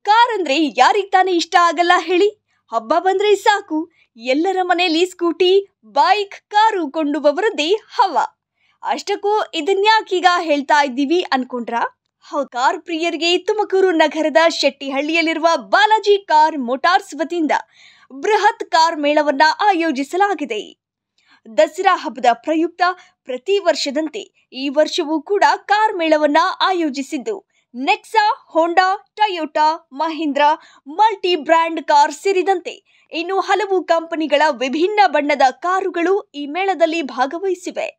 Car ಅಂದ್ರೆ ಯಾರಿಗ್ ತಾನೇ ಇಷ್ಟ ಆಗಲ್ಲ ಹೇಳಿ ಹಬ್ಬ ಬಂದ್ರೆ ಸಾಕು ಎಲ್ಲರ ಮನೆಯಲ್ಲಿ ಸ್ಕೂಟಿ ಬೈಕ್ ಕಾರು ಕೊಂಡುವವರದ್ದೇ ಹವ ಅಷ್ಟಕ್ಕೂ ಇದನ್ಯಾಕೀಗ ಹೇಳ್ತಾ ಇದ್ದೀವಿ ಅನ್ಕೊಂಡ್ರಾ ಹೌದು ಕಾರ್ ಪ್ರಿಯರಿಗೆ ತುಮಕೂರು ನಗರದ ಶೆಟ್ಟಿಹಳ್ಳಿಯಲ್ಲಿರುವ ಬಾಲಾಜಿ ಕಾರ್ ಮೋಟಾರ್ಸ್ ವತಿಯಿಂದ ಬೃಹತ್ ಕಾರ್ ಮೇಳವನ್ನ ಆಯೋಜಿಸಲಾಗಿದೆ ದಸರಾ ಹಬ್ಬದ ಪ್ರಯುಕ್ತ ಪ್ರತಿ ವರ್ಷದಂತೆ ಈ ವರ್ಷವೂ ಕೂಡ ಕಾರ್ ಮೇಳವನ್ನ ಆಯೋಜಿಸಿದ್ದು Nexa Honda Toyota Mahindra multi brand car ಸೇರಿದಂತೆ ಇನ್ನು ಹಲವು ಕಂಪನಿಗಳ ವಿಭಿನ್ನ ಬಣ್ಣದ ಕಾರುಗಳು ಈ ಮೇಳದಲ್ಲಿ ಭಾಗವಹಿಸಿವೆ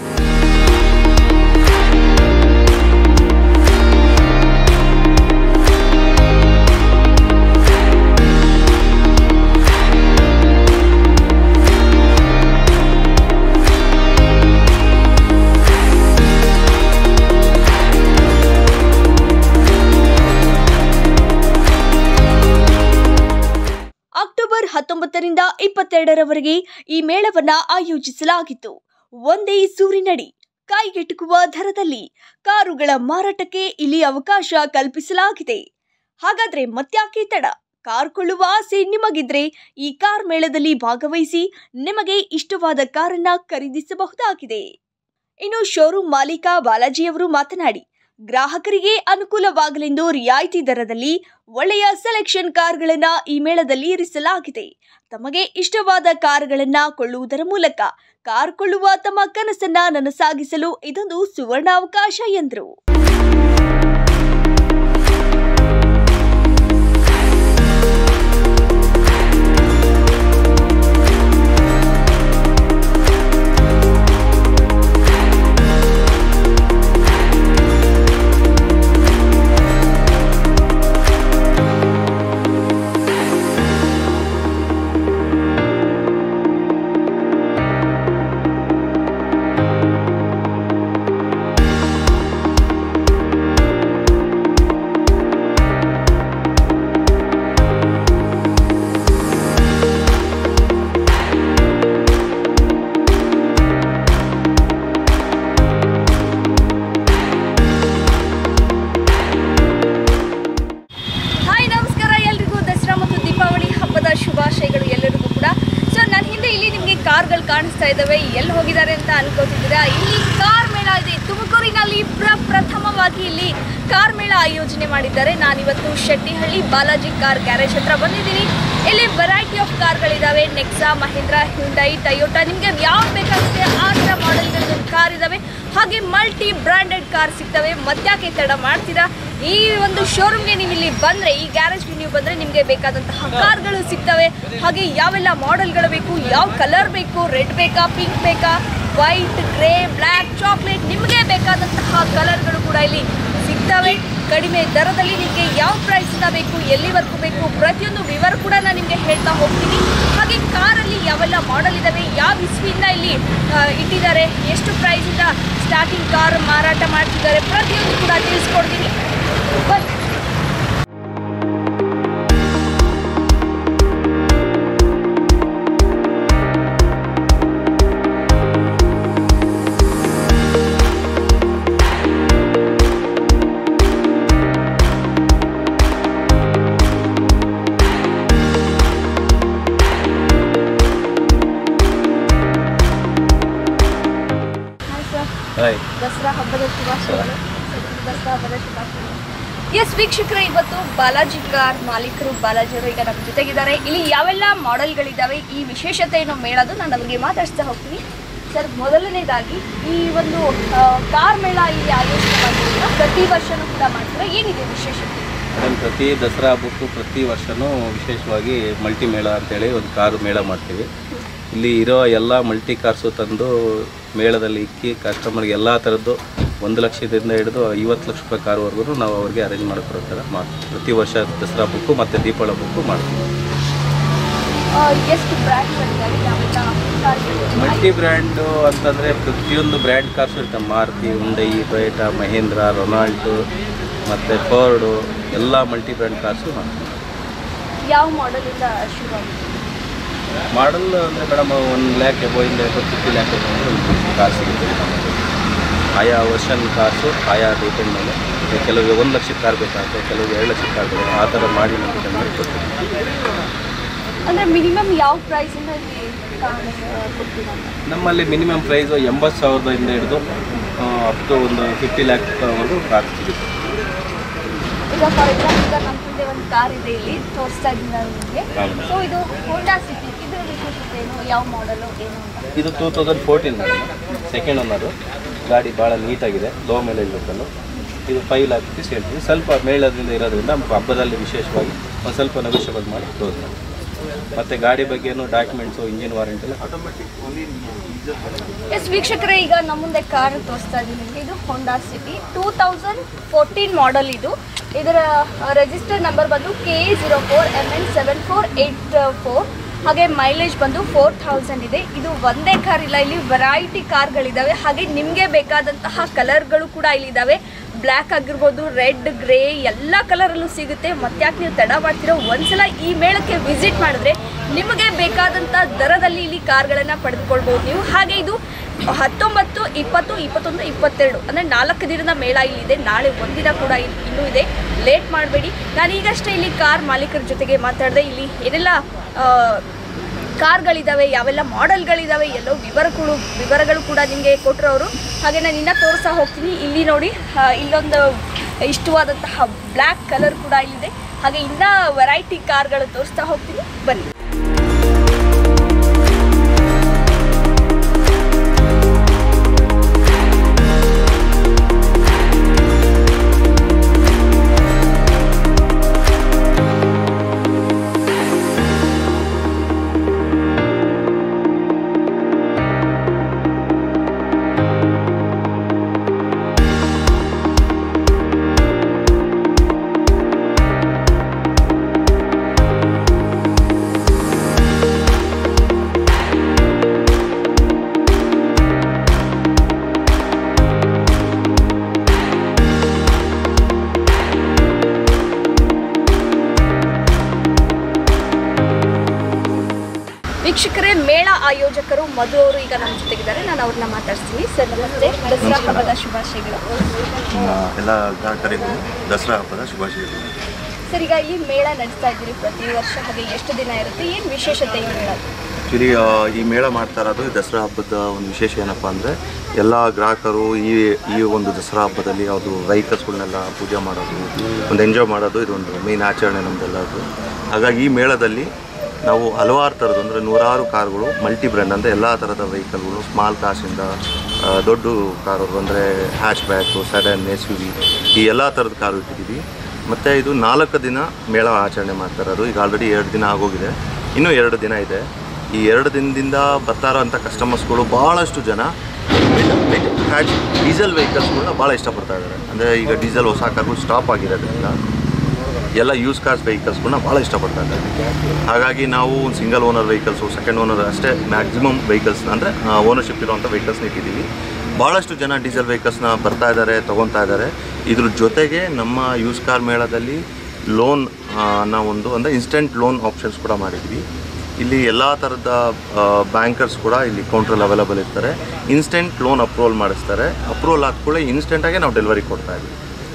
ಅಕ್ಟೋಬರ್ ಹತ್ತೊಂಬತ್ತರಿಂದ ಇಪ್ಪತ್ತೆರಡರವರೆಗೆ ಈ ಮೇಳವನ್ನ ಆಯೋಜಿಸಲಾಗಿತ್ತು ಒಂದೇ ಸೂರಿನಡಿ ಕೈಗೆಟುಕುವ ದರದಲ್ಲಿ ಕಾರುಗಳ ಮಾರಾಟಕ್ಕೆ ಇಲ್ಲಿ ಅವಕಾಶ ಕಲ್ಪಿಸಲಾಗಿದೆ ಹಾಗಾದ್ರೆ ಮತ್ಯಾಕೆ ತಡ ಕಾರ್ ಕೊಳ್ಳುವ ಆಸೆ ನಿಮಗಿದ್ರೆ ಈ ಕಾರ್ ಮೇಳದಲ್ಲಿ ಭಾಗವಹಿಸಿ ನಿಮಗೆ ಇಷ್ಟವಾದ ಕಾರನ್ನ ಖರೀದಿಸಬಹುದಾಗಿದೆ ಇನ್ನು ಶೋರೂಮ್ ಮಾಲೀಕ ಬಾಲಾಜಿಯವರು ಮಾತನಾಡಿ ಗ್ರಾಹಕರಿಗೆ ಅನುಕೂಲವಾಗಲೆಂದು ರಿಯಾಯಿತಿ ದರದಲ್ಲಿ ಒಳ್ಳೆಯ ಸೆಲೆಕ್ಷನ್ ಕಾರ್ಗಳನ್ನ ಈ ಮೇಳದಲ್ಲಿ ಇರಿಸಲಾಗಿದೆ ತಮಗೆ ಇಷ್ಟವಾದ ಕಾರ್ಗಳನ್ನ ಕೊಳ್ಳುವುದರ ಮೂಲಕ ಕಾರ್ ಕೊಳ್ಳುವ ತಮ್ಮ ಕನಸನ್ನ ನನಸಾಗಿಸಲು ಇದೊಂದು ಸುವರ್ಣಾವಕಾಶ ಎಂದರು ಹಾಯ್ ನಮಸ್ಕಾರ ಎಲ್ರಿಗೂ ದಸರಾ ಮತ್ತು ದೀಪಾವಳಿ ಹಬ್ಬದ ಶುಭಾಶಯಗಳು ಎಲ್ಲರಿಗೂ ಕೂಡ ಸೊ ನನ್ನ ಹಿಂದೆ ಇಲ್ಲಿ ನಿಮಗೆ ಕಾರ್ಗಳು ಕಾಣಿಸ್ತಾ ಇದ್ದಾವೆ ಎಲ್ಲಿ ಹೋಗಿದ್ದಾರೆ ಅಂತ ಅನ್ಕೋತಿದ್ದೀರಾ ಇಲ್ಲಿ ಕಾರ್ ಮೇಳ ಇದೆ ತುಮಕೂರಿನಲ್ಲಿ ಪ್ರ ಪ್ರಥಮವಾಗಿ ಇಲ್ಲಿ ಕಾರ್ ಮೇಳ ಆಯೋಜನೆ ಮಾಡಿದ್ದಾರೆ ನಾನಿವತ್ತು ಶೆಟ್ಟಿಹಳ್ಳಿ ಬಾಲಾಜಿ ಕಾರ್ ಗ್ಯಾರೇಜ್ ಹತ್ರ ಬಂದಿದ್ದೀನಿ ಇಲ್ಲಿ ವೆರೈಟಿ ಆಫ್ ಕಾರ್ಗಳಿದ್ದಾವೆ ನೆಕ್ಸಾ ಮಹೇಂದ್ರ ಹ್ಯುಂಡೈ ಟಯೋಟಾ ನಿಮಗೆ ಯಾವ್ದು ಬೇಕಾಗುತ್ತೆ ಆ ಥರ ಮಾಡೆಲ್ಗಳ ಕಾರ್ ಇದ್ದಾವೆ ಹಾಗೆ ಮಲ್ಟಿ ಬ್ರ್ಯಾಂಡೆಡ್ ಕಾರ್ ಸಿಗ್ತವೆ ಮತ್ತ್ಯಾಕೆ ತಡ ಮಾಡ್ತೀರಾ ಈ ಒಂದು ಶೋರೂಮ್ಗೆ ನೀವು ಇಲ್ಲಿ ಬಂದರೆ ಈ ಗ್ಯಾರೇಜ್ಗೆ ನೀವು ಬಂದರೆ ನಿಮಗೆ ಬೇಕಾದಂತಹ ಕಾರ್ಗಳು ಸಿಗ್ತವೆ ಹಾಗೆ ಯಾವೆಲ್ಲ ಮಾಡೆಲ್ಗಳು ಬೇಕು ಯಾವ ಕಲರ್ ಬೇಕು ರೆಡ್ ಬೇಕಾ ಪಿಂಕ್ ಬೇಕಾ ವೈಟ್ ಗ್ರೇ ಬ್ಲ್ಯಾಕ್ ಚಾಕ್ಲೇಟ್ ನಿಮಗೆ ಬೇಕಾದಂತಹ ಕಲರ್ಗಳು ಕೂಡ ಇಲ್ಲಿ ಸಿಗ್ತವೆ ಕಡಿಮೆ ದರದಲ್ಲಿ ನಿಮಗೆ ಯಾವ ಪ್ರೈಸಿಂದ ಬೇಕು ಎಲ್ಲಿವರೆಗೂ ಬೇಕು ಪ್ರತಿಯೊಂದು ವಿವರ ಕೂಡ ನಾನು ನಿಮಗೆ ಹೇಳ್ತಾ ಹೋಗ್ತೀನಿ ಹಾಗೆ ಕಾರಲ್ಲಿ ಯಾವೆಲ್ಲ ಮಾಡೆಲ್ ಇದ್ದಾವೆ ಯಾವ ಇಸ್ವಿಯಿಂದ ಇಲ್ಲಿ ಆ, ಇಟ್ಟಿದ್ದಾರೆ ಎಷ್ಟು ಪ್ರೈಸಿಂದ ಸ್ಟಾರ್ಟಿಂಗ್ ಕಾರ್ ಮಾರಾಟ ಮಾಡ್ತಿದ್ದಾರೆ ಪ್ರತಿಯೊಂದು ಕೂಡ ತಿಳಿಸ್ಕೊಡ್ತೀನಿ ಬನ್ನಿ ಹಾಯ್ ಸರ್ ಹಾಯ್ ದಸರಾ ಹಬ್ಬದ ಶುಭಾಶಯಗಳು ದಸರಾ ಹಬ್ಬದ ಶುಭಾಶಯಗಳು ಎಸ್ ವೀಕ್ಷಕರೇ ಇವತ್ತು ಬಾಲಾಜಿ ಕಾರ್ ಮಾಲೀಕರು ಬಾಲಾಜಿಯವರು ಈಗ ನಮ್ಮ ಜೊತೆಗಿದ್ದಾರೆ ಇಲ್ಲಿ ಯಾವೆಲ್ಲ ಮಾಡೆಲ್ಗಳಿದ್ದಾವೆ ಈ ವಿಶೇಷತೆ ಏನೋ ಮೇಳದು ನಾನು ಅವರಿಗೆ ಮಾತಾಡ್ಸ್ತಾ ಹೋಗ್ತೀನಿ ಸರ್ ಮೊದಲನೇದಾಗಿ ಈ ಒಂದು ಆ, ಕಾರ್ ಮೇಳ ಇಲ್ಲಿ ಆಯೋಜಿತವಾಗಿರೋದ್ರಿಂದ ಪ್ರತಿ ವರ್ಷನೂ ಕೂಡ ಮಾಡ್ತಾರೆ ಏನಿದೆ ವಿಶೇಷತೆ ಮೇಡಮ್ ಪ್ರತಿ ದಸರಾ ಹಬ್ಬಕ್ಕೂ ಪ್ರತಿ ವರ್ಷವೂ ವಿಶೇಷವಾಗಿ ಮಲ್ಟಿ ಮೇಳ ಅಂತೇಳಿ ಒಂದು ಕಾರು ಮೇಳ ಮಾಡ್ತೀವಿ ಇಲ್ಲಿ ಇರೋ ಎಲ್ಲ ಮಲ್ಟಿ ಕಾರ್ಸು ತಂದು ಮೇಳದಲ್ಲಿ ಇಕ್ಕಿ ಕಸ್ಟಮರ್ಗೆ ಎಲ್ಲ ಥರದ್ದು ಒಂದು ಲಕ್ಷದಿಂದ ಹಿಡಿದು ಐವತ್ತು ಲಕ್ಷ ರೂಪಾಯಿ ಕಾರ್ವರೆಗೂ ನಾವು ಅವ್ರಿಗೆ ಅರೇಂಜ್ ಮಾಡಿಕೊಡೋ ಥರ ಮಾಡ್ತೀವಿ ಪ್ರತಿ ವರ್ಷ ದಸರಾ ಹಬ್ಬಕ್ಕೂ ಮತ್ತು ದೀಪಾವಳಿ ಹಬ್ಬಕ್ಕೂ ಮಾಡ್ತೀವಿ ಆ, ಎಷ್ಟು ಬ್ರ್ಯಾಂಡ್ಗಳಿದ್ದಾವೆ ಯಾವೆಲ್ಲ ಕಾರ್ಗಳು ಮಲ್ಟಿ ಬ್ರ್ಯಾಂಡು ಅಂತಂದರೆ ಪ್ರತಿಯೊಂದು ಬ್ರ್ಯಾಂಡ್ ಕಾರ್ಸು ಇರ್ತವೆ Maruti Hyundai Toyota Mahindra Renault ಮತ್ತು ಫೋರ್ಡು ಎಲ್ಲ ಮಲ್ಟಿ ಬ್ರ್ಯಾಂಡ್ ಕಾರ್ಸು ಮಾಡ್ತೀವಿ ಯಾವ ಮಾಡೆಲಿಂದ ಶುರುವಾಗುತ್ತೆ ಮಾಡಲ್ ಅಂದರೆ ಮೇಡಮ್ ಒನ್ ಲ್ಯಾಕ್ ಎಬೋಯಿಂದ ಫಿಫ್ಟಿ ಲ್ಯಾಕ್ ಒಂದು ಕಾರ್ ಸಿಗುತ್ತೆ ಆಯಾ ವರ್ಷನ್ ಕಾರ್ಸು ಆಯಾ ಡಿಪೆಂಡ್ ಮೇಲೆ ಈಗ ಕೆಲವರಿಗೆ ಒಂದು ಲಕ್ಷಕ್ಕೆ ಕಾರ್ ಬೇಕಾಗುತ್ತೆ ಕೆಲವರಿಗೆ ಎರಡು ಲಕ್ಷಕ್ಕೆ ಕಾರ್ ಬೇಕು ಆ ಥರ ಮಾಡಿ ನಾವು ಡಿಪೆಂಡ್ ಮಾಡಿ ಕೊಡ್ತೀವಿ ಅಂದರೆ ಮಿನಿಮಮ್ ಯಾವ ಪ್ರೈಸಿಂದ ಇಲ್ಲಿ ಕಾರ್ ಕೊಡ್ತೀರಾ ಅಂತ ನಮ್ಮಲ್ಲಿ ಮಿನಿಮಮ್ ಪ್ರೈಸು ಎಂಬತ್ತು ಸಾವಿರದಿಂದ ಹಿಡಿದು ಅಪ್ ಟು ಒಂದು ಫಿಫ್ಟಿ ಲ್ಯಾಕ್ವರೆಗೂ ಕಾರ್ ಸಿಗುತ್ತೆ ಈಗ ಫಾರ್ ಎಕ್ಸಾಂಪಲ್ ಈಗ ನಮ್ಮ ಹಿಂದೆ ಒಂದು ಕಾರ್ ಇದೆ ಇಲ್ಲಿ ತೋರಿಸ್ತಾ ಇದ್ದೀನಿ ನಾನು ನಿಮಗೆ ಹೌದು. ಸೊ ಇದು ಹೋಂಡಾ ಸಿಟಿ ಇದ್ರ ವಿಶೇಷತೆ ಏನು ಯಾವ ಮಾಡಲು ಏನು ಅಂತ ಇದು two thousand fourteen second owner ಗಾಡಿ ಭಾಳ ನೀಟಾಗಿದೆ ಲೋ ಮೈಲೇಜ್ ಬೇಕಲ್ಲು ಇದು ಫೈವ್ ಲ್ಯಾಕ್ ರುಪೀಸ್ ಹೇಳ್ತೀವಿ ಸ್ವಲ್ಪ ಮೇಳದಿಂದ ಇರೋದ್ರಿಂದ ಹಬ್ಬದಲ್ಲಿ ವಿಶೇಷವಾಗಿ ಒಂದು ಸ್ವಲ್ಪ ನೆಗೋಷಿಯಬಲ್ ಮಾಡಿ ಕ್ಲೋಸ್ ಮಾಡಿ ಮತ್ತು ಗಾಡಿ ಬಗ್ಗೆನೂ ಡಾಕ್ಯುಮೆಂಟ್ಸು ಇಂಜಿನ್ ವಾರಂಟಿ ಎಲ್ಲ ಎಸ್ ವೀಕ್ಷಕರೇ ಈಗ ನಮ್ಮ ಮುಂದೆ ಕಾರ್ ತೋರಿಸ್ತಾ ಇದ್ದೀನಿ ನಿಮಗೆ ಇದು Honda City two thousand fourteen model ಇದು ಇದರ ರಿಜಿಸ್ಟರ್ ನಂಬರ್ ಬಂದು K A zero four M N seven four eight four ಹಾಗೆ ಮೈಲೇಜ್ ಬಂದು ಫೋರ್ ಥೌಸಂಡ್ ಇದೆ ಇದು ಒಂದೇ ಕಾರ್ ಇಲ್ಲ ಇಲ್ಲಿ ವೆರೈಟಿ ಕಾರ್ಗಳಿದ್ದಾವೆ ಹಾಗೆ ನಿಮಗೆ ಬೇಕಾದಂತಹ ಕಲರ್ಗಳು ಕೂಡ ಇಲ್ಲಿದ್ದಾವೆ ಬ್ಲ್ಯಾಕ್ ಆಗಿರ್ಬೋದು ರೆಡ್ ಗ್ರೇ ಎಲ್ಲ ಕಲರಲ್ಲೂ ಸಿಗುತ್ತೆ ಮತ್ತ್ಯಾಕೆ ನೀವು ತಡ ಮಾಡ್ತಿರೋ ಒಂದ್ಸಲ ಈ ಮೇಳಕ್ಕೆ ವಿಸಿಟ್ ಮಾಡಿದ್ರೆ ನಿಮಗೆ ಬೇಕಾದಂಥ ದರದಲ್ಲಿ ಇಲ್ಲಿ ಕಾರ್ಗಳನ್ನು ಪಡೆದುಕೊಳ್ಬೋದು ನೀವು ಹಾಗೆ ಇದು ಹತ್ತೊಂಬತ್ತು ಇಪ್ಪತ್ತು ಇಪ್ಪತ್ತೊಂದು ಇಪ್ಪತ್ತೆರಡು ಅಂದರೆ ನಾಲ್ಕು ದಿನದ ಮೇಳ ಇಲ್ಲಿದೆ ನಾಳೆ ಒಂದಿನ ಕೂಡ ಇಲ್- ಇನ್ನೂ ಇದೆ ಲೇಟ್ ಮಾಡಬೇಡಿ ನಾನು ಈಗಷ್ಟೇ ಇಲ್ಲಿ ಕಾರ್ ಮಾಲೀಕರ ಜೊತೆಗೆ ಮಾತಾಡಿದೆ ಇಲ್ಲಿ ಏನೆಲ್ಲ ಆ, ಕಾರ್ಗಳಿದ್ದಾವೆ ಯಾವೆಲ್ಲ ಮಾಡೆಲ್ಗಳಿದ್ದಾವೆ ಎಲ್ಲೋ ವಿವರಗಳು ವಿವರಗಳು ಕೂಡ ನಿಮಗೆ ಕೊಟ್ಟರು ಅವರು ಹಾಗೆ ನಾನು ಇನ್ನೂ ತೋರಿಸ್ತಾ ಹೋಗ್ತೀನಿ ಇಲ್ಲಿ ನೋಡಿ ಆ, ಇಲ್ಲೊಂದು ಇಷ್ಟವಾದಂತಹ ಬ್ಲ್ಯಾಕ್ ಕಲರ್ ಕೂಡ ಇಲ್ಲಿದೆ ಹಾಗೆ ಇನ್ನೂ ವೆರೈಟಿ ಕಾರ್ಗಳು ತೋರಿಸ್ತಾ ಹೋಗ್ತೀನಿ ಬನ್ನಿ ವೀಕ್ಷಕರೇ ಮೇಳ ಆಯೋಜಕರು ಮಧು ಅವರು ಈಗ ನಮ್ಮ ಜೊತೆಗಿದ್ದಾರೆ ನಾನು ಅವ್ರನ್ನ ಮಾತಾಡ್ತೀನಿ ಸರ್ ನಮಸ್ತೆ ದಸರಾ ಹಬ್ಬದ ಶುಭಾಶಯಗಳು ಎಲ್ಲ ಗ್ರಾಹಕರಿಗೂ ದಸರಾ ಹಬ್ಬದ ಶುಭಾಶಯಗಳು ಸರ್ ಈಗ ಇಲ್ಲಿ ಮೇಳ ನಡೆಸ್ತಾ ಇದ್ದೀರಿ ಪ್ರತಿ ವರ್ಷ ಹಾಗೆ ಎಷ್ಟು ದಿನ ಇರುತ್ತೆ ಏನು ವಿಶೇಷತೆ ಈ ಮೇಳ ಆ್ಯಕ್ಚುಲಿ ಈ ಮೇಳ ಮಾಡ್ತಾ ಇರೋದು ಈ ದಸರಾ ಹಬ್ಬದ ಒಂದು ವಿಶೇಷ ಏನಪ್ಪ ಅಂದರೆ ಎಲ್ಲ ಗ್ರಾಹಕರು ಈ ಈ ಒಂದು ದಸರಾ ಹಬ್ಬದಲ್ಲಿ ಯಾವುದು ವೆಹಿಕಲ್ಸ್ಗಳನ್ನೆಲ್ಲ ಪೂಜೆ ಮಾಡೋದು ಒಂದು ಎಂಜಾಯ್ ಮಾಡೋದು ಇದೊಂದು ಮೇನ್ ಆಚರಣೆ ನಮ್ಮದೆಲ್ಲದು ಹಾಗಾಗಿ ಈ ಮೇಳದಲ್ಲಿ ನಾವು ಹಲವಾರು ಥರದ್ದು ಅಂದರೆ ನೂರಾರು ಕಾರ್ಗಳು ಮಲ್ಟಿ ಬ್ರ್ಯಾಂಡ್ ಅಂದರೆ ಎಲ್ಲ ಥರದ ವೆಹಿಕಲ್ಗಳು ಸ್ಮಾಲ್ ಕಾರ್ಸಿಂದ ಆ, ದೊಡ್ಡ ಕಾರು ಅಂದರೆ hatchback sedan S U V ಈ ಎಲ್ಲ ಥರದ ಕಾರು ಇಟ್ಟಿದ್ದೀವಿ ಮತ್ತು ಇದು ನಾಲ್ಕು ದಿನ ಮೇಳ ಆಚರಣೆ ಮಾಡ್ತಾ ಇರೋದು ಈಗ ಆಲ್ರೆಡಿ ಎರಡು ದಿನ ಆಗೋಗಿದೆ ಇನ್ನೂ ಎರಡು ದಿನ ಇದೆ ಈ ಎರಡು ದಿನದಿಂದ ಬರ್ತಾ ಇರೋಂಥ ಕಸ್ಟಮರ್ಸ್ಗಳು ಭಾಳಷ್ಟು ಜನ ಹ್ಯಾಚ್ ಡೀಸೆಲ್ ವೆಹಿಕಲ್ಸ್ಗಳನ್ನ ಭಾಳ ಇಷ್ಟಪಡ್ತಾ ಇದ್ದಾರೆ ಅಂದರೆ ಈಗ ಡೀಸೆಲ್ ಹೊಸ ಕಾರ್ಗಳು ಸ್ಟಾಪ್ ಆಗಿರೋದ್ರಿಂದ ಎಲ್ಲ ಯೂಸ್ ಕಾರ್ಸ್ ವೆಹಿಕಲ್ಸ್ಗಳನ್ನ ಭಾಳ ಇಷ್ಟಪಡ್ತಾ ಇದ್ದಾರೆ ಹಾಗಾಗಿ ನಾವು single owner vehicles second owner ಅಷ್ಟೇ ಮ್ಯಾಕ್ಸಿಮಮ್ ವೆಹಿಕಲ್ಸ್ ಅಂದರೆ ಓನರ್ಶಿಪ್ ಇರುವಂಥ ವೆಹಿಕಲ್ಸ್ನ ಇಟ್ಟಿದ್ದೀವಿ ಭಾಳಷ್ಟು ಜನ ಡೀಸೆಲ್ ವೆಹಿಕಲ್ಸ್ನ ಬರ್ತಾ ಇದ್ದಾರೆ ತೊಗೊತಾ ಇದ್ದಾರೆ ಇದ್ರ ಜೊತೆಗೆ ನಮ್ಮ ಯೂಸ್ ಕಾರ್ ಮೇಳದಲ್ಲಿ ಲೋನ್ ನಾವೊಂದು ಅಂದರೆ ಇನ್ಸ್ಟೆಂಟ್ ಲೋನ್ ಆಪ್ಷನ್ಸ್ ಕೂಡ ಮಾಡಿದ್ವಿ ಇಲ್ಲಿ ಎಲ್ಲ ಥರದ ಬ್ಯಾಂಕರ್ಸ್ ಕೂಡ ಇಲ್ಲಿ ಕೌಂಟ್ರಲ್ಲಿ ಅವೈಲಬಲ್ ಇರ್ತಾರೆ ಇನ್ಸ್ಟೆಂಟ್ ಲೋನ್ ಅಪ್ರೂವಲ್ ಮಾಡಿಸ್ತಾರೆ ಅಪ್ರೂವಲ್ ಆದ್ಕೂಡಲೇ ಇನ್ಸ್ಟೆಂಟಾಗಿ ನಾವು ಡೆಲಿವರಿ ಕೊಡ್ತಾ ಇದ್ವಿ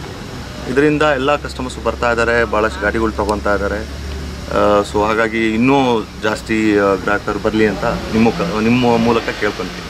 ಇದರಿಂದ ಎಲ್ಲ ಕಸ್ಟಮರ್ಸ್ ಬರ್ತಾ ಇದ್ದಾರೆ ಭಾಳಷ್ಟು ಗಾಡಿಗಳು ತೊಗೊತಾ ಇದ್ದಾರೆ ಸೊ ಹಾಗಾಗಿ ಇನ್ನೂ ಜಾಸ್ತಿ ಆ, ಗ್ರಾಹಕರು ಬರಲಿ ಅಂತ ನಿಮ್ಮ ಕ- ನಿಮ್ಮ ಮೂಲಕ ಕೇಳ್ಕೊತೀವಿ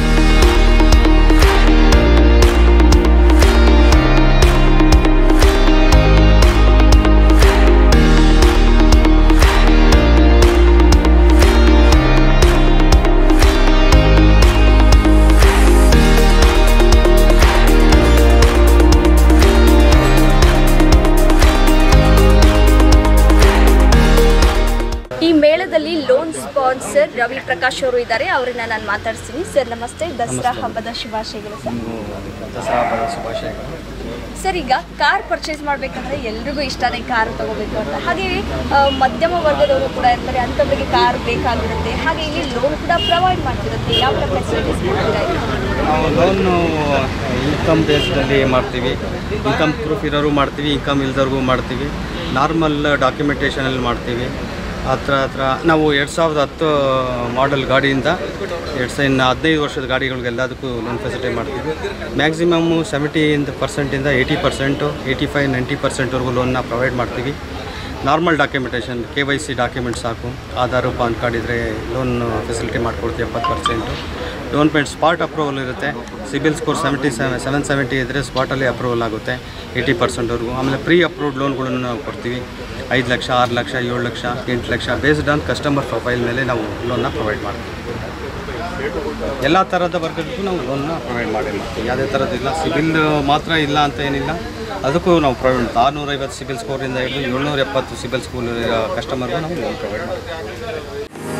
ಈ ಮೇಳದಲ್ಲಿ ಲೋನ್ ಸ್ಪಾನ್ಸರ್ ರವಿ ಪ್ರಕಾಶ್ ಅವರು ಇದ್ದಾರೆ ಅವರನ್ನ ನಾನು ಮಾತಾಡ್ತೀನಿ ಸರ್ ನಮಸ್ತೆ ದಸರಾ ಹಬ್ಬದ ಶುಭಾಶಯಗಳು ಸರ್ ದಸರಾ ಹಬ್ಬದ ಶುಭಾಶಯಗಳು ಸರ್ ಈಗ ಕಾರ್ ಪರ್ಚೇಸ್ ಮಾಡಬೇಕಂದ್ರೆ ಎಲ್ರಿಗೂ ಇಷ್ಟನೇ ಕಾರ್ ತಗೋಬೇಕು ಅಂತ ಹಾಗೆ ಆ, ಮಧ್ಯಮ ವರ್ಗದವರು ಕೂಡ ಇರ್ತಾರೆ ಅಂಥವ್ರಿಗೆ ಕಾರ್ ಬೇಕಾಗಿರುತ್ತೆ ಹಾಗೆ ಇಲ್ಲಿ ಲೋನ್ ಕೂಡ ಪ್ರೊವೈಡ್ ಮಾಡ್ತಿರುತ್ತೆ ಯಾವ ಥರ ಫೆಸಿಲಿಟೀಸ್ ಮಾಡ್ತೀರಾ ಇಲ್ಲಿ? ನಾವು ಲೋನು ಇನ್ಕಮ್ ಬೇಸ್ಡಲ್ಲಿ ಮಾಡ್ತೀವಿ ಇನ್ಕಮ್ ಪ್ರೂಫ್ ಇರೋರು ಮಾಡ್ತೀವಿ ಇನ್ಕಮ್ ಇಲ್ದವ್ರಿಗೂ ಮಾಡ್ತೀವಿ ನಾರ್ಮಲ್ ಡಾಕ್ಯುಮೆಂಟೇಷನಲ್ಲಿ ಮಾಡ್ತೀವಿ ಹತ್ರ ಹತ್ರ ನಾವು ಎರಡು ಸಾವಿರದ ಹತ್ತು ಮಾಡೆಲ್ ಗಾಡಿಯಿಂದ ಎರಡು ಸಾವಿರ ಇನ್ನು ಹದಿನೈದು ವರ್ಷದ ಗಾಡಿಗಳಿಗೆಲ್ಲದಕ್ಕೂ ಲೋನ್ ಫೆಸಿಲಿಟಿ ಮಾಡ್ತೀವಿ ಮ್ಯಾಕ್ಸಿಮಮ್ಮು ಸೆವೆಂಟಿಯಿಂದ ಪರ್ಸೆಂಟಿಂದ eighty percent eighty five ninety ಪರ್ಸೆಂಟ್ವರೆಗೂ ಲೋನ್ನ ಪ್ರೊವೈಡ್ ಮಾಡ್ತೀವಿ normal documentation K Y C document ಸಾಕು ಆಧಾರು ಪಾನ್ ಕಾರ್ಡ್ ಇದ್ದರೆ ಲೋನ್ ಫೆಸಿಲಿಟಿ ಮಾಡಿಕೊಡ್ತೀವಿ ಎಪ್ಪತ್ತು percent loan payment spot approval ಇರುತ್ತೆ CIBIL score seventy seven seven seventy ಇದ್ದರೆ ಸ್ಪಾಟಲ್ಲಿ ಅಪ್ರೂವಲ್ ಆಗುತ್ತೆ ಏಯ್ಟಿ ಪರ್ಸೆಂಟ್ವರೆಗೂ ಆಮೇಲೆ ಪ್ರೀ ಅಪ್ರೂವ್ಡ್ ಲೋನ್ಗಳನ್ನು ನಾವು ಕೊಡ್ತೀವಿ ಐದು ಲಕ್ಷ ಆರು ಲಕ್ಷ ಏಳು ಲಕ್ಷ ಎಂಟು ಲಕ್ಷ ಬೇಸ್ಡ್ ಆನ್ ಕಸ್ಟಮರ್ ಪ್ರೊಫೈಲ್ ಮೇಲೆ ನಾವು ಲೋನ್ನ ಪ್ರೊವೈಡ್ ಮಾಡ್ತೀವಿ ಎಲ್ಲ ಥರದ ವರ್ಗಕ್ಕೂ ನಾವು ಲೋನ್ನ ಪ್ರೊವೈಡ್ ಮಾಡಿ ಮಾಡ್ತೀವಿ ಯಾವುದೇ ಥರದ್ದಿಲ್ಲ ಸಿಬಿಲ್ ಮಾತ್ರ ಇಲ್ಲ ಅಂತ ಏನಿಲ್ಲ ಅದಕ್ಕೂ ನಾವು ಪ್ರೊವೈಡ್ ಆರುನೂರೈವತ್ತು ಸಿಬಿಲ್ ಸ್ಕೋರಿಂದ ಹಿಡಿದು ಏಳ್ನೂರ ಎಪ್ಪತ್ತು ಸಿಬಿಲ್ ಸ್ಕೋರ್ ಇರೋ ಕಸ್ಟಮರ್ಗೂ ನಾವು ಲೋನ್ ಪ್ರೊವೈಡ್ ಮಾಡ್ತೀವಿ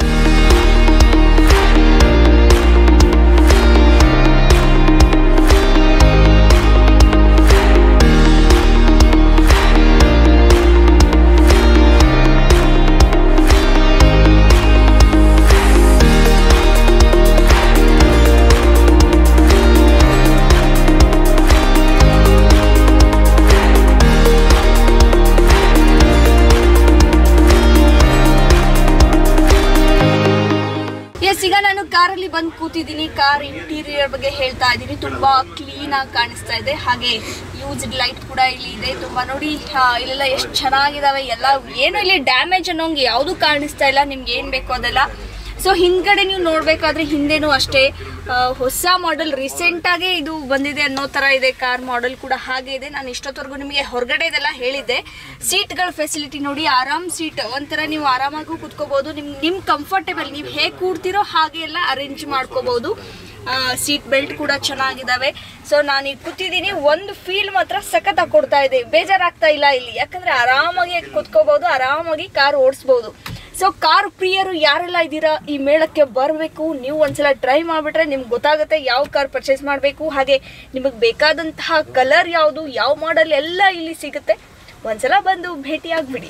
ಎಸ್ ಈಗ ನಾನು ಕಾರಲ್ಲಿ ಬಂದು ಕೂತಿದ್ದೀನಿ ಕಾರ್ ಇಂಟೀರಿಯರ್ ಬಗ್ಗೆ ಹೇಳ್ತಾ ಇದ್ದೀನಿ ತುಂಬಾ ಕ್ಲೀನ್ ಆಗಿ ಕಾಣಿಸ್ತಾ ಇದೆ ಹಾಗೆ ಯೂಸ್ಡ್ ಲೈಟ್ ಕೂಡ ಇಲ್ಲಿ ಇದೆ ತುಂಬಾ ನೋಡಿ ಆ, ಇಲ್ಲೆಲ್ಲ ಎಷ್ಟು ಚೆನ್ನಾಗಿದಾವೆ ಎಲ್ಲ ಏನು ಇಲ್ಲಿ ಡ್ಯಾಮೇಜ್ ಅನ್ನೋಂಗೆ ಯಾವುದು ಕಾಣಿಸ್ತಾ ಇಲ್ಲ ನಿಮ್ಗೆ ಏನು ಬೇಕೋ ಅದೆಲ್ಲ ಸೊ ಹಿಂದ್ಗಡೆ ನೀವು ನೋಡಬೇಕಾದ್ರೆ ಹಿಂದೆನೂ ಅಷ್ಟೇ ಆ, ಹೊಸ ಮಾಡೆಲ್ ರೀಸೆಂಟಾಗೇ ಇದು ಬಂದಿದೆ ಅನ್ನೋ ಥರ ಇದೆ ಕಾರ್ ಮಾಡೆಲ್ ಕೂಡ ಹಾಗೆ ಇದೆ ನಾನು ಇಷ್ಟೊತ್ತವರೆಗೂ ನಿಮಗೆ ಹೊರಗಡೆ ಇದೆಲ್ಲ ಹೇಳಿದ್ದೆ ಸೀಟ್ಗಳ ಫೆಸಿಲಿಟಿ ನೋಡಿ ಆರಾಮ್ ಸೀಟ್ ಒಂಥರ ನೀವು ಆರಾಮಾಗೂ ಕುತ್ಕೋಬಹುದು ನಿಮ್ ನಿಮ್ ಕಂಫರ್ಟೇಬಲ್ ನೀವು ಹೇಗೆ ಕೂಡ್ತಿರೋ ಹಾಗೆ ಎಲ್ಲ ಅರೇಂಜ್ ಮಾಡ್ಕೋಬಹುದು ಸೀಟ್ ಬೆಲ್ಟ್ ಕೂಡ ಚೆನ್ನಾಗಿದ್ದಾವೆ ಸೊ ನಾನು ಈಗ ಕೂತಿದ್ದೀನಿ ಒಂದು ಫೀಲ್ ಮಾತ್ರ ಸಖತ್ ಕೊಡ್ತಾ ಇದೆ ಬೇಜಾರಾಗ್ತಾ ಇಲ್ಲ ಇಲ್ಲಿ ಯಾಕಂದ್ರೆ ಆರಾಮಾಗಿ ಕುತ್ಕೋಬಹುದು ಆರಾಮಾಗಿ ಕಾರ್ ಓಡಿಸ್ಬೋದು ಸೊ ಕಾರ್ ಪ್ರಿಯರು ಯಾರೆಲ್ಲ ಇದ್ದೀರಾ ಈ ಮೇಳಕ್ಕೆ ಬರಬೇಕು ನೀವು ಒಂದ್ಸಲ ಟ್ರೈ ಮಾಡಿಬಿಟ್ರೆ ನಿಮ್ಗೆ ಗೊತ್ತಾಗುತ್ತೆ ಯಾವ ಕಾರ್ ಪರ್ಚೇಸ್ ಮಾಡಬೇಕು ಹಾಗೆ ನಿಮಗೆ ಬೇಕಾದಂತಹ ಕಲರ್ ಯಾವುದು ಯಾವ ಮಾಡೆಲ್ ಎಲ್ಲ ಇಲ್ಲಿ ಸಿಗುತ್ತೆ ಒಂದ್ಸಲ ಬಂದು ಭೇಟಿ ಆಗ್ಬಿಡಿ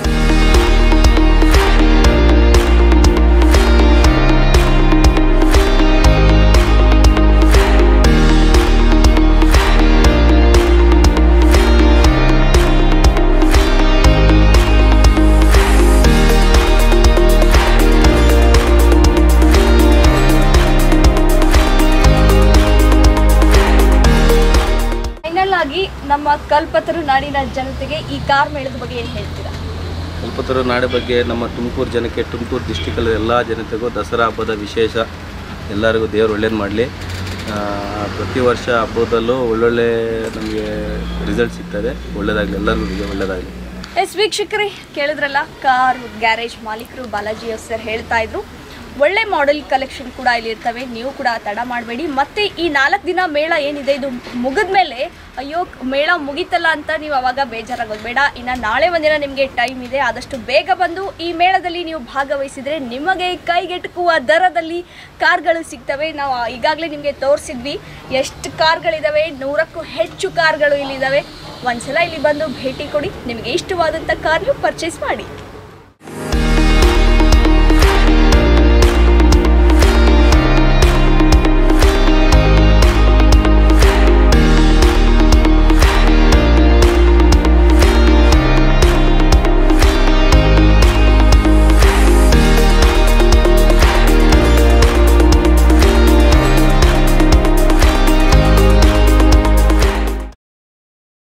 ಫೈನಲ್ ಆಗಿ ನಮ್ಮ ಕಲ್ಪತರು ನಾಡಿನ ಜನತೆಗೆ ಈ ಕಾರ್ ಮೇಳದ ಬಗ್ಗೆ ಏನು ಹೇಳ್ತೀರಾ ಕಲ್ಪತರು ನಾಡ ಬಗ್ಗೆ ನಮ್ಮ ತುಮಕೂರು ಜನಕ್ಕೆ ತುಮಕೂರು ಡಿಸ್ಟಿಕಲ್ಲಿ ಎಲ್ಲ ಜನತೆಗೂ ದಸರಾ ಹಬ್ಬದ ವಿಶೇಷ ಎಲ್ಲರಿಗೂ ದೇವರು ಒಳ್ಳೇದು ಮಾಡಲಿ ಪ್ರತಿ ವರ್ಷ ಹಬ್ಬದಲ್ಲೂ ಒಳ್ಳೊಳ್ಳೆ ನಮಗೆ ರಿಸಲ್ಟ್ ಸಿಗ್ತದೆ ಒಳ್ಳೆಯದಾಗಲಿ ಎಲ್ಲರಿಗೂ ಒಳ್ಳೆಯದಾಗಲಿ ಎಸ್ ವೀಕ್ಷಕರೇ ಕೇಳಿದ್ರಲ್ಲ ಕಾರ್ ಗ್ಯಾರೇಜ್ ಮಾಲೀಕರು ಬಾಲಾಜಿ ಅವ್ರು ಸರ್ ಹೇಳ್ತಾ ಇದ್ರು ಒಳ್ಳೆ ಮಾಡೆಲ್ ಕಲೆಕ್ಷನ್ ಕೂಡ ಇಲ್ಲಿ ಇರ್ತವೆ ನೀವು ಕೂಡ ತಡ ಮಾಡಬೇಡಿ ಮತ್ತೆ ಈ ನಾಲ್ಕು ದಿನ ಮೇಳ ಏನಿದೆ ಇದು ಮುಗಿದ ಮೇಲೆ ಅಯ್ಯೋ ಮೇಳ ಮುಗೀತಲ್ಲ ಅಂತ ನೀವು ಅವಾಗ ಬೇಜಾರಾಗೋದು ಬೇಡ ಇನ್ನು ನಾಳೆ ಒಂದಿನ ನಿಮಗೆ ಟೈಮ್ ಇದೆ ಆದಷ್ಟು ಬೇಗ ಬಂದು ಈ ಮೇಳದಲ್ಲಿ ನೀವು ಭಾಗವಹಿಸಿದರೆ ನಿಮಗೆ ಕೈಗೆಟುಕುವ ದರದಲ್ಲಿ ಕಾರ್ಗಳು ಸಿಗ್ತವೆ ನಾವು ಈಗಾಗಲೇ ನಿಮಗೆ ತೋರಿಸಿದ್ವಿ ಎಷ್ಟು ಕಾರ್ಗಳಿದಾವೆ ನೂರಕ್ಕೂ ಹೆಚ್ಚು ಕಾರ್ಗಳು ಇಲ್ಲಿದ್ದಾವೆ ಒಂದ್ಸಲ ಇಲ್ಲಿ ಬಂದು ಭೇಟಿ ಕೊಡಿ ನಿಮಗೆ ಇಷ್ಟವಾದಂಥ ಕಾರ್ ನೀವು ಪರ್ಚೇಸ್ ಮಾಡಿ